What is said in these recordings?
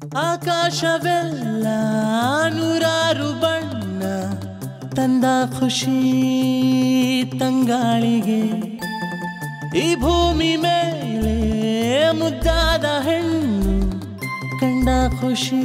ಆಕಾಶವೆಲ್ಲ ನೂರಾರು ಬಣ್ಣ ತಂದ ಖುಷಿ ತಂಗಾಳಿಗೆ ಈ ಭೂಮಿ ಮೇಲೆ ಮುದ್ದಾದ ಹೆಣ್ಣು ಕಂಡ ಖುಷಿ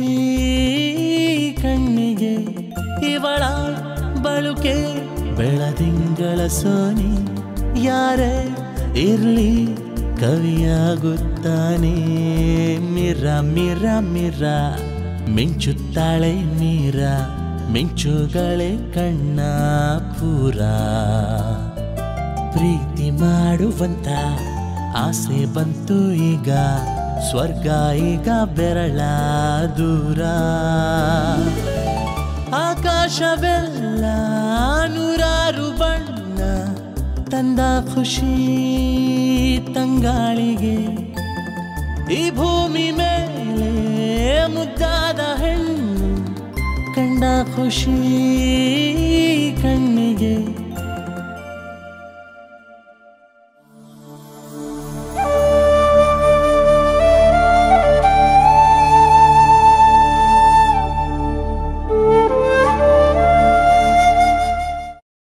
ಕಣ್ಣಿಗೆ ಇವಳ ಬಳುಕೆ ಬೆಳದಿಂಗಳ ಸೋನಿ ಯಾರೇ ಇರ್ಲಿ ಕವಿಯಾಗುತ್ತಾನೆ ಮಿರ ಮಿರ ಮಿರ ಮಿಂಚುತ್ತಾಳೆ ಮೀರ ಮಿಂಚುಗಳೇ ಕಣ್ಣ ಪೂರ ಪ್ರೀತಿ ಮಾಡುವಂತ ಆಸೆ ಬಂತು ಈಗ ಸ್ವರ್ಗ ಈಗ ಬೆರಳ ದೂರ ಆಕಾಶವೆಲ್ಲ ನೂರಾರು ಬಣ್ಣ ತಂದ ಖುಷಿ ತಂಗಾಳಿಗೆ ಈ ಭೂಮಿ ಮೇಲೆ ಮುದ್ದಾದ ಹೆಣ್ಣು ಕಂಡ ಖುಷಿ ಕಣ್ಣಿಗೆ